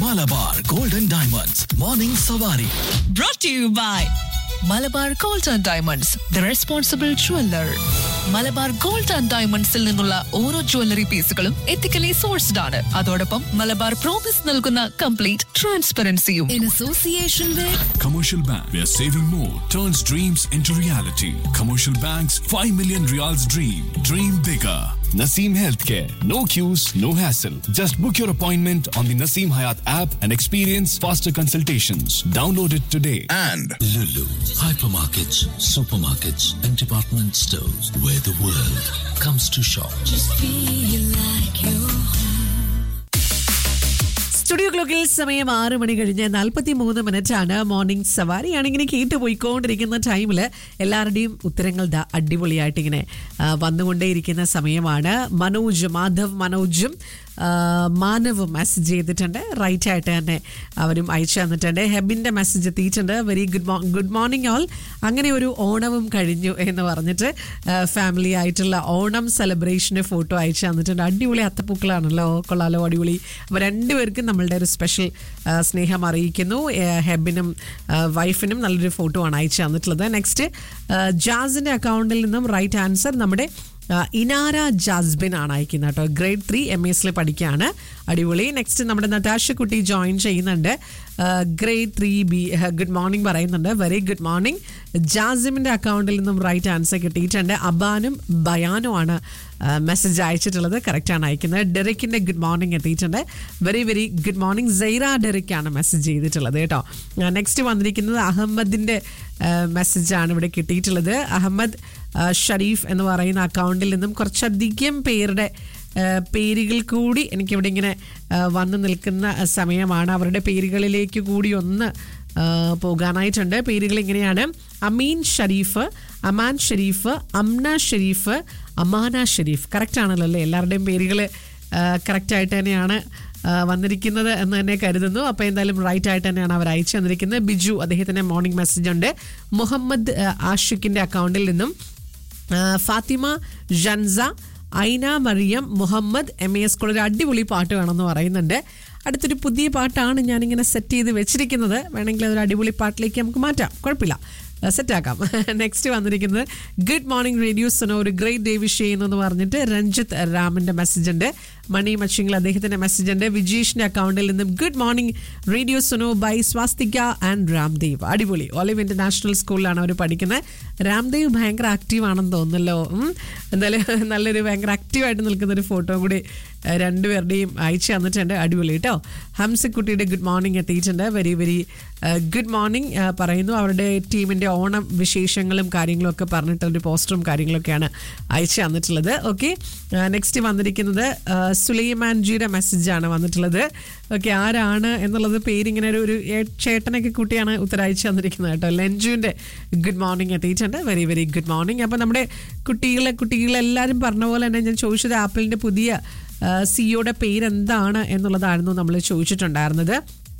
Malabar golden diamonds morning Savari brought to you by Malabar gold and diamonds the responsible jeweller Malabar gold and ഡയമണ്ട്സിൽ നിന്നുള്ള ഓരോ jewellery പീസുകളും ethically sourced ആണ് അതോടൊപ്പം മലബാർ പ്രോമിസ് നൽകുന്ന കംപ്ലീറ്റ് ട്രാൻസ്പെറൻസിയും in association with Commercial Bank, where saving more turns dreams into reality. Commercial Bank's 5 million reals dream. Dream bigger. Naseem Healthcare. No queues, no hassle. Just book your appointment on the Naseem Hayat app and experience faster consultations. Download it today. and Lulu, hypermarkets, supermarkets, and department stores where the world comes to shop. Studio ക്ലോക്കിൽ സമയം ആറ് മണി കഴിഞ്ഞ് നാൽപ്പത്തി മൂന്ന് minute ആണ് morning സവാരിയാണ് ഇങ്ങനെ കേട്ട് പോയിക്കൊണ്ടിരിക്കുന്ന ടൈമിൽ എല്ലാവരുടെയും ഉത്തരങ്ങൾ ദാ അടിപൊളിയായിട്ട് ഇങ്ങനെ ആ, വന്നുകൊണ്ടേയിരിക്കുന്ന സമയമാണ് മനോജ് മാധവ് മനോജും ആ, മാനവും മെസ്സേജ് ചെയ്തിട്ടുണ്ട് റൈറ്റ് ആയിട്ട് തന്നെ അവരും അയച്ചു തന്നിട്ടുണ്ട് ഹെബിൻ്റെ മെസ്സേജ് എത്തിയിട്ടുണ്ട് very good mo good morning all അങ്ങനെ ഒരു ഓണവും കഴിഞ്ഞു എന്ന് പറഞ്ഞിട്ട് ഫാമിലി ആയിട്ടുള്ള ഓണം സെലിബ്രേഷന് ഫോട്ടോ അയച്ചു തന്നിട്ടുണ്ട് അടിപൊളി അത്തപ്പൂക്കളാണല്ലോ കൊള്ളാലോ അടിപൊളി അപ്പോൾ രണ്ടുപേർക്കും നമ്മളുടെ ഒരു സ്പെഷ്യൽ സ്നേഹം അറിയിക്കുന്നു ഏഹ് ഹെബിനും ഏഹ് വൈഫിനും നല്ലൊരു ഫോട്ടോ ആണ് അയച്ചു തന്നിട്ടുള്ളത് നെക്സ്റ്റ് ജാസിൻ്റെ അക്കൗണ്ടിൽ നിന്നും റൈറ്റ് ആൻസർ നമ്മുടെ ആ, ഇനാര ജാസ്ബിൻ ആണ് അയക്കുന്നത് കേട്ടോ ഗ്രേഡ് ത്രീ എം എസിൽ പഠിക്കുകയാണ് അടിപൊളി നെക്സ്റ്റ് നമ്മുടെ നതാശ കുട്ടി ജോയിൻ ചെയ്യുന്നുണ്ട് grade three B good morning പറയുന്നുണ്ട് വെരി ഗുഡ് മോർണിംഗ് ജാസിമിൻ്റെ അക്കൗണ്ടിൽ നിന്നും റൈറ്റ് ആൻസർ കിട്ടിയിട്ടുണ്ട് അബാനും ബയാനും ആണ് മെസ്സേജ് അയച്ചിട്ടുള്ളത് കറക്റ്റാണ് അയക്കുന്നത് ഡെറിക്കിൻ്റെ ഗുഡ് മോർണിംഗ് എത്തിയിട്ടുണ്ട് very very good morning Saira ഡെറിക്കാണ് മെസ്സേജ് ചെയ്തിട്ടുള്ളത് കേട്ടോ നെക്സ്റ്റ് വന്നിരിക്കുന്നത് അഹമ്മദിൻ്റെ മെസ്സേജാണ് ഇവിടെ കിട്ടിയിട്ടുള്ളത് അഹമ്മദ് ആ, ഷരീഫ് എന്ന് പറയുന്ന അക്കൗണ്ടിൽ നിന്നും കുറച്ചധികം പേരുടെ ആ, പേരുകൾ കൂടി എനിക്കിവിടെ ഇങ്ങനെ ആ, വന്നു നിൽക്കുന്ന സമയമാണ് അവരുടെ പേരുകളിലേക്ക് കൂടി ഒന്ന് ആ, പോകാനായിട്ടുണ്ട് പേരുകൾ ഇങ്ങനെയാണ് അമീൻ ഷരീഫ് അമാൻ ഷരീഫ് അംന ഷരീഫ് അമാന ഷരീഫ് കറക്റ്റ് ആണല്ലോ അല്ലേ എല്ലാവരുടെയും പേരുകൾ കറക്റ്റായിട്ട് തന്നെയാണ് ആ, വന്നിരിക്കുന്നത് എന്ന് തന്നെ കരുതുന്നു അപ്പോൾ എന്തായാലും റൈറ്റ് ആയിട്ട് തന്നെയാണ് അവർ അയച്ചു തന്നിരിക്കുന്നത് ബിജു അദ്ദേഹത്തിൻ്റെ മോർണിംഗ് മെസ്സേജ് ഉണ്ട് മുഹമ്മദ് ആ, ആഷിഖിൻ്റെ അക്കൗണ്ടിൽ നിന്നും ആ, Fathima Jansa Aina Mariyam Muhammad M A school ഒരു അടിപൊളി പാട്ട് വേണമെന്ന് പറയുന്നുണ്ട് അടുത്തൊരു പുതിയ പാട്ടാണ് ഞാനിങ്ങനെ സെറ്റ് ചെയ്ത് വെച്ചിരിക്കുന്നത് വേണമെങ്കിൽ അതൊരു അടിപൊളി പാട്ടിലേക്ക് നമുക്ക് മാറ്റാം കുഴപ്പമില്ല സെറ്റാക്കാം നെക്സ്റ്റ് വന്നിരിക്കുന്നത് ഗുഡ് മോർണിംഗ് റേഡിയോ സനോ ഒരു ഗ്രേറ്റ് ഡേ വിഷ് ചെയ്യുന്നു എന്ന് പറഞ്ഞിട്ട് രഞ്ജിത്ത് രാമിൻ്റെ മെസ്സേജ് ഉണ്ട് മണി മച്ചിങ്ങിൽ അദ്ദേഹത്തിൻ്റെ മെസ്സേജ് ഉണ്ട് വിജീഷിൻ്റെ അക്കൗണ്ടിൽ നിന്നും good morning radio Suno by Swastika and Ramdev അടിപൊളി ഒലിവ് ഇൻ്റർനാഷണൽ സ്കൂളിലാണ് അവർ പഠിക്കുന്നത് രാംദേവ് ഭയങ്കര ആക്റ്റീവ് ആണെന്ന് തോന്നുന്നല്ലോ ഉം. എന്തായാലും നല്ലൊരു ഭയങ്കര ആക്റ്റീവായിട്ട് നിൽക്കുന്ന ഒരു ഫോട്ടോ കൂടി ഏഹ്, രണ്ടുപേരുടെയും അയച്ചു തന്നിട്ടുണ്ട് അടിപൊളി കേട്ടോ ഹംസക്കുട്ടിയുടെ ഗുഡ് മോർണിംഗ് എത്തിയിട്ടുണ്ട് വെരി വെരി ഗുഡ് മോർണിംഗ് പറയുന്നു അവരുടെ ടീമിൻ്റെ ഓണം വിശേഷങ്ങളും കാര്യങ്ങളും ഒക്കെ പറഞ്ഞിട്ട് ഒരു പോസ്റ്ററും കാര്യങ്ങളൊക്കെയാണ് അയച്ചു തന്നിട്ടുള്ളത് ഓക്കെ നെക്സ്റ്റ് വന്നിരിക്കുന്നത് ആ, സുലൈമാൻജിയുടെ മെസ്സേജാണ് വന്നിട്ടുള്ളത് ഓക്കെ ആരാണ് എന്നുള്ളത് പേരിങ്ങനെ ഒരു ഒരു ഏ- ചേട്ടനൊക്കെ കൂട്ടിയാണ് ഉത്തരം അയച്ചു തന്നിരിക്കുന്നത് കേട്ടോ ലഞ്ചുവിൻ്റെ ഗുഡ് മോർണിംഗ് എത്തിയിട്ടുണ്ട് വെരി വെരി ഗുഡ് മോർണിംഗ് അപ്പോൾ നമ്മുടെ കുട്ടികളെ കുട്ടികളെല്ലാവരും പറഞ്ഞ പോലെ തന്നെ ഞാൻ ചോദിച്ചത് ആപ്പിളിൻ്റെ പുതിയ സിഇഒയുടെ പേരെന്താണ് എന്നുള്ളതായിരുന്നു നമ്മൾ ചോദിച്ചിട്ടുണ്ടായിരുന്നത്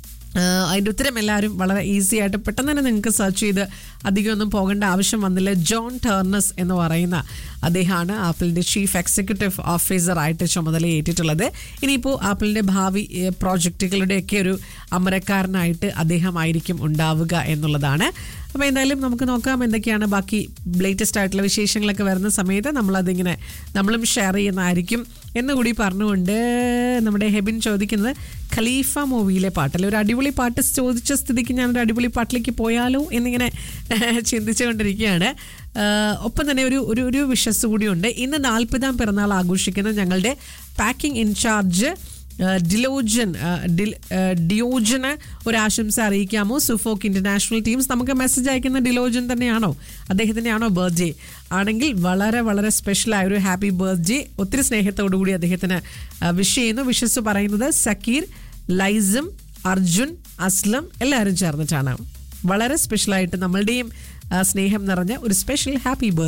ആഹ് അതിൻ്റെ ഉത്തരം എല്ലാവരും വളരെ ഈസി ആയിട്ട് പെട്ടെന്ന് തന്നെ നിങ്ങൾക്ക് സെർച്ച് ചെയ്ത് അധികമൊന്നും പോകേണ്ട ആവശ്യം വന്നില്ല ജോൺ ടേർണസ് എന്ന് പറയുന്ന അദ്ദേഹമാണ് ആപ്പിളിൻ്റെ ചീഫ് എക്സിക്യൂട്ടീവ് ഓഫീസർ ആയിട്ട് ചുമതല ഏറ്റിട്ടുള്ളത് ഇനിയിപ്പോൾ ആപ്പിളിൻ്റെ ഭാവി ഏഹ്, പ്രോജക്റ്റുകളുടെയൊക്കെ ഒരു അമരക്കാരനായിട്ട് അദ്ദേഹമായിരിക്കും ഉണ്ടാവുക എന്നുള്ളതാണ് അപ്പോൾ എന്തായാലും നമുക്ക് നോക്കാം എന്തൊക്കെയാണ് ബാക്കി ലേറ്റസ്റ്റ് ആയിട്ടുള്ള വിശേഷങ്ങളൊക്കെ വരുന്ന സമയത്ത് നമ്മളതിങ്ങനെ നമ്മളും ഷെയർ ചെയ്യുന്നതായിരിക്കും എന്നുകൂടി പറഞ്ഞുകൊണ്ട് നമ്മുടെ ഹെബിൻ ചോദിക്കുന്നത് ഖലീഫ മൂവിയിലെ പാട്ടല്ലേ ഒരു അടിപൊളി പാട്ട് ചോദിച്ച സ്ഥിതിക്ക് ഞാനൊരു അടിപൊളി പാട്ടിലേക്ക് പോയാലോ എന്നിങ്ങനെ ചിന്തിച്ചുകൊണ്ടിരിക്കുകയാണ് ആഹ് ഒപ്പം തന്നെ ഒരു ഒരു ഒരു വിശ്വസ് കൂടിയുണ്ട് ഇന്ന് നാൽപ്പതാം പിറന്നാൾ ആഘോഷിക്കുന്ന ഞങ്ങളുടെ പാക്കിംഗ് ഇൻചാർജ് ആഹ് ഡിലോജൻ ആഹ് ഡിൽ- ആഹ് ഡിയോജന് ഒരു ആശംസ അറിയിക്കാമോ സുഫോക്ക് ഇന്റർനാഷണൽ ടീംസ് നമുക്ക് മെസ്സേജ് അയക്കുന്ന ഡിലോജൻ തന്നെയാണോ അദ്ദേഹത്തിൻ്റെ ആണോ ബർത്ത്ഡേ ആണെങ്കിൽ വളരെ വളരെ സ്പെഷ്യലായ ഒരു ഹാപ്പി ബർത്ത്ഡേ ഒത്തിരി സ്നേഹത്തോടു കൂടി അദ്ദേഹത്തിന് വിഷ് ചെയ്യുന്നു വിഷസ് പറയുന്നത് സക്കീർ ലൈസം അർജുൻ അസ്ലം എല്ലാവരും ചേർന്നിട്ടാണ് വളരെ സ്പെഷ്യലായിട്ട് നമ്മളുടെയും ആ, സ്നേഹം നിറഞ്ഞ ഒരു സ്പെഷ്യൽ ഹാപ്പി ബർത്ത്ഡേ